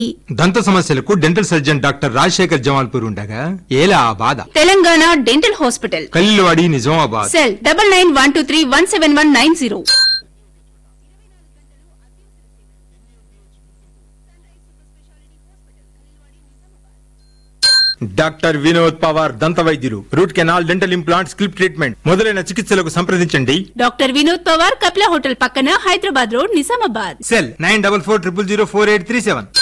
దంత సమస్యలకు dental surgeon doctor Rajasekhar Jamalpur ఉండగా ఏలా ఆ బాధ Telangana dental hospital Kallivadi Nizamabad cell double nine one two three one seven one nine zero doctor Vinod Pawar దంత వైద్యులు రూట్ కెనాల్ డెంటల్ ఇంప్లాంట్ స్కిల్ప్ ట్రీట్మెంట్ మొదలైన చికిత్సలకు సంప్రదించండి డాక్టర్ వినోద్ పవార్ కపిల హోటల్ పక్కన Hyderabad road Nizamabad cell nine double four triple zero four eight three seven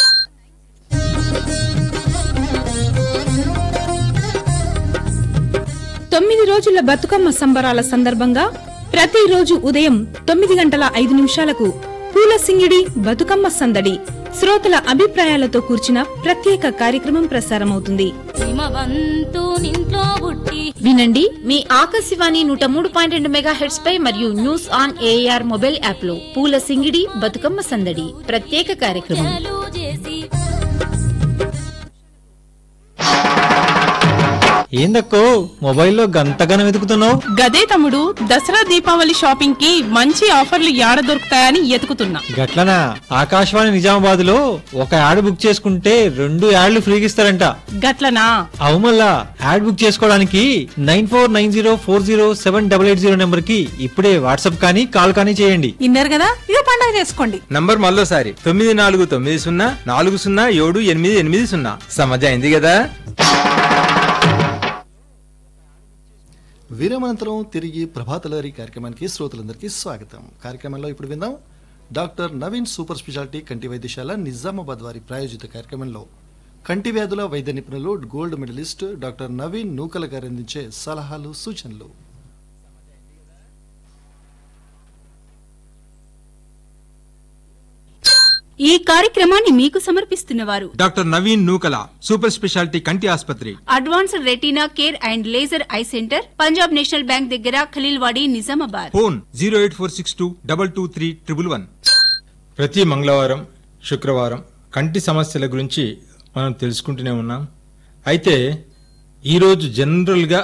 తొమ్మిది రోజుల బతుకమ్మ సంబరాల సందర్భంగా ప్రతిరోజు ఉదయం తొమ్మిది గంటల ఐదు నిమిషాలకు పూల సింగిడి బతుకమ్మ సందడి శ్రోతల అభిప్రాయాలతో కూర్చిన ప్రత్యేక కార్యక్రమం ప్రసారమవుతుంది హిమవంతు నింట్లో బుట్టి వినండి మీ ఆకాశవాణి నూట మూడు పాయింట్ రెండు మెగా హెడ్స్ పై మరియు news on AR mobile app లో పూల సింగిడి బతుకమ్మ సందడి ప్రత్యేక కార్యక్రమం చాలు చేసి ఏందక్కో మొబైల్లో గంతగానం వెతుకుతున్నావు గదే తమ్ముడు దసరా దీపావళి షాపింగ్ కి మంచి ఆఫర్లు యాడ దొరుకుతాయని ఎతుకుతున్నా గట్లనా ఆకాశవాణి నిజామాబాద్ లో ఒక యాడ్ బుక్ చేసుకుంటే రెండు యాడ్లు ఫ్రీగా ఇస్తారంట గట్లనా అవు మళ్ళా యాడ్ బుక్ చేసుకోవడానికి nine four nine zero four zero seven double eight zero number కి ఇప్పుడే వాట్సాప్ కానీ కాల్ కానీ చేయండి ఇన్నారు కదా ఇక పండగ చేసుకోండి నంబర్ మళ్ళోసారి తొమ్మిది నాలుగు తొమ్మిది సున్నా నాలుగు సున్నా ఏడు ఎనిమిది ఎనిమిది సున్నా సమజ్ అయింది కదా విరమనంతరం తిరిగి ప్రభాతలహరి కార్యక్రమానికి శ్రోతలందరికీ స్వాగతం కార్యక్రమంలో ఇప్పుడు విందాం డాక్టర్ నవీన్ సూపర్ స్పెషాలిటీ కంటి వైద్యశాల నిజామాబాద్ వారి ప్రాయోజిత కార్యక్రమంలో కంటి వ్యాధుల వైద్య నిపుణులు gold medalist doctor Naveen Nukala గారు అందించే సలహాలు సూచనలు ఈ కార్యక్రమాన్ని మీకు సమర్పిస్తున్నవారు doctor Naveen Nukala super speciality కంటి ఆసుపత్రి advanced retina care and laser eye centre Punjab national bank దగ్గర Khaleelwadi Nizamabad phone zero eight four six two double two three triple one ప్రతి మంగళవారం శుక్రవారం కంటి సమస్యల గురించి మనం తెలుసుకుంటూనే ఉన్నాం అయితే ఈరోజు జనరల్గా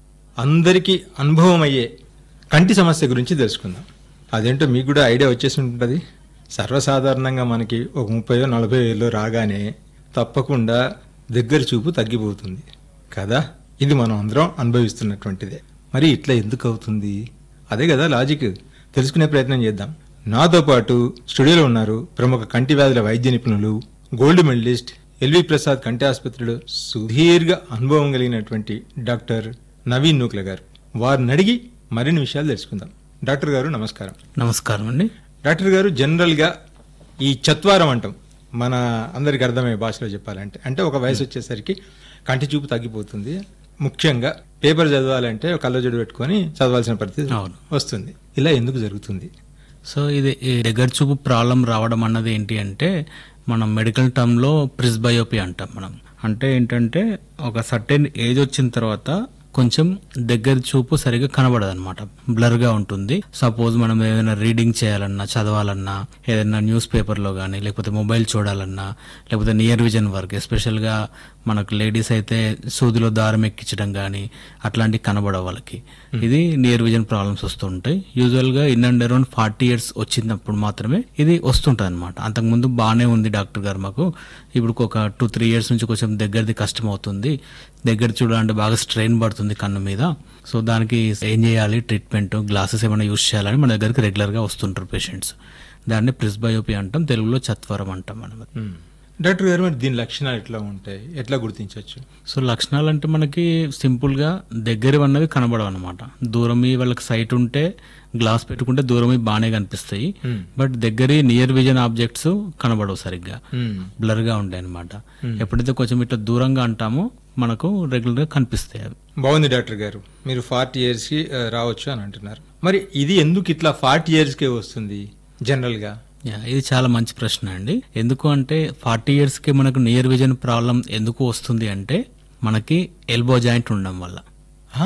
అందరికీ అనుభవం అయ్యే కంటి సమస్య గురించి తెలుసుకుందాం అదేంటో మీకు కూడా ఐడియా వచ్చేసి ఉంటుంది సర్వసాధారణంగా మనకి ఒక ముప్పయో నలభై ఏళ్ళు రాగానే తప్పకుండా దగ్గర చూపు తగ్గిపోతుంది కదా ఇది మనం అందరం అనుభవిస్తున్నటువంటిదే మరి ఇట్లా ఎందుకు అవుతుంది అదే కదా లాజిక్ తెలుసుకునే ప్రయత్నం చేద్దాం నాతో పాటు స్టూడియోలో ఉన్నారు ప్రముఖ కంటి వ్యాధుల వైద్య నిపుణులు గోల్డ్ మెడలిస్ట్ ఎల్వి ప్రసాద్ కంటి ఆసుపత్రిలో సుదీర్ఘ అనుభవం కలిగినటువంటి డాక్టర్ నవీన్ నూక్ల గారు వారిని అడిగి మరిన్ని విషయాలు తెలుసుకుందాం డాక్టర్ గారు నమస్కారం నమస్కారం అండి డాక్టర్ గారు జనరల్గా ఈ చత్వారం అంటాం మన అందరికి అర్థమయ్యే భాషలో చెప్పాలంటే అంటే ఒక వయసు వచ్చేసరికి కంటి చూపు తగ్గిపోతుంది ముఖ్యంగా పేపర్ చదవాలంటే కళ్ళజోడు పెట్టుకొని చదవాల్సిన పరిస్థితి అవును. వస్తుంది ఇలా ఎందుకు జరుగుతుంది సో ఇది ఈ దగ్గర చూపు ప్రాబ్లం రావడం అన్నది ఏంటి అంటే మనం మెడికల్ టర్మ్లో ప్రిస్బయోపీ అంటాం మనం అంటే ఏంటంటే ఒక సర్టెన్ ఏజ్ వచ్చిన తర్వాత కొంచెం దగ్గర చూపు సరిగా కనబడదు అనమాట బ్లర్గా ఉంటుంది సపోజ్ మనం ఏదైనా రీడింగ్ చేయాలన్నా చదవాలన్నా ఏదైనా న్యూస్ పేపర్లో కానీ లేకపోతే మొబైల్ చూడాలన్నా లేకపోతే నియర్ విజన్ వర్క్ ఎస్పెషల్గా మనకు లేడీస్ అయితే సూదిలో దారం ఎక్కించడం కానీ అట్లాంటివి కనబడవు వాళ్ళకి ఇది నియర్ విజన్ ప్రాబ్లమ్స్ వస్తుంటాయి యూజువల్గా in and around forty years వచ్చినప్పుడు మాత్రమే ఇది వస్తుంటుంది అనమాట అంతకుముందు బాగానే ఉంది డాక్టర్ గారు మాకు ఇప్పుడు ఒక టూ త్రీ ఇయర్స్ నుంచి కొంచెం దగ్గరది కష్టం అవుతుంది దగ్గర చూడాలంటే బాగా స్ట్రెయిన్ పడుతుంది కన్ను మీద సో దానికి ఏం చేయాలి ట్రీట్మెంట్ గ్లాసెస్ ఏమైనా యూస్ చేయాలని మన దగ్గరికి రెగ్యులర్గా వస్తుంటారు పేషెంట్స్ దాన్ని ప్రిస్బయోపీ అంటాం తెలుగులో చత్వరం అంటాం మనం మ్మ్. డాక్టర్ గారు మరి దీని లక్షణాలు ఎట్లా ఉంటాయి ఎట్లా గుర్తించవచ్చు సో లక్షణాలు అంటే మనకి సింపుల్గా దగ్గర అన్నవి కనబడవు అనమాట దూరమి వాళ్ళకి సైట్ ఉంటే గ్లాస్ పెట్టుకుంటే దూరమి బాగానే కనిపిస్తాయి బట్ దగ్గర నియర్ విజన్ ఆబ్జెక్ట్స్ కనబడవు సరిగ్గా బ్లర్గా ఉంటాయి అనమాట ఎప్పుడైతే కొంచెం ఇట్లా దూరంగా అంటామో మనకు రెగ్యులర్గా కనిపిస్తాయి అవి బాగుంది డాక్టర్ గారు మీరు ఫార్టీ ఇయర్స్కి ఆ, రావచ్చు అని అంటున్నారు మరి ఇది ఎందుకు ఇట్లా ఫార్టీ ఇయర్స్కే వస్తుంది జనరల్గా యా, ఇది చాలా మంచి ప్రశ్న అండి ఎందుకు అంటే ఫార్టీ ఇయర్స్కి మనకు నియర్ విజన్ ప్రాబ్లం ఎందుకు వస్తుంది అంటే మనకి ఎల్బో జాయింట్ ఉండడం వల్ల హ?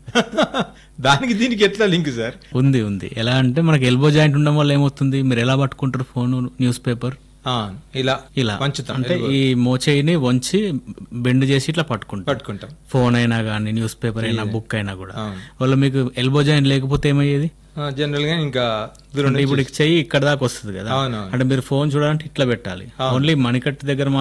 దానికి దీనికి ఎట్లా లింక్ సార్ ఉంది ఉంది ఎలా అంటే మనకి ఎల్బో జాయింట్ ఉండడం వల్ల ఏమవుతుంది మీరు ఎలా పట్టుకుంటారు ఫోన్ న్యూస్ పేపర్ ఆ, ఇలా ఇలా వంచుతాం అంటే ఈ మోచేయిని వంచి బెండ్ చేసి ఇట్లా పట్టుకుంటాం పట్టుకుంటాం ఫోన్ అయినా కానీ న్యూస్ పేపర్ అయినా బుక్ అయినా కూడా అవును. వాళ్ళు మీకు ఎల్బో జాయింట్ లేకపోతే ఏమయ్యేది ఆ, జనరల్ గా ఇంకా దూరం అంటే నుంచి ఇప్పుడు చెయ్యి ఇక్కడ దాకా వస్తుంది కదా అవునవును. అంటే మీరు ఫోన్ చూడాలంటే ఇట్లా పెట్టాలి ఓన్లీ మణికట్టు దగ్గర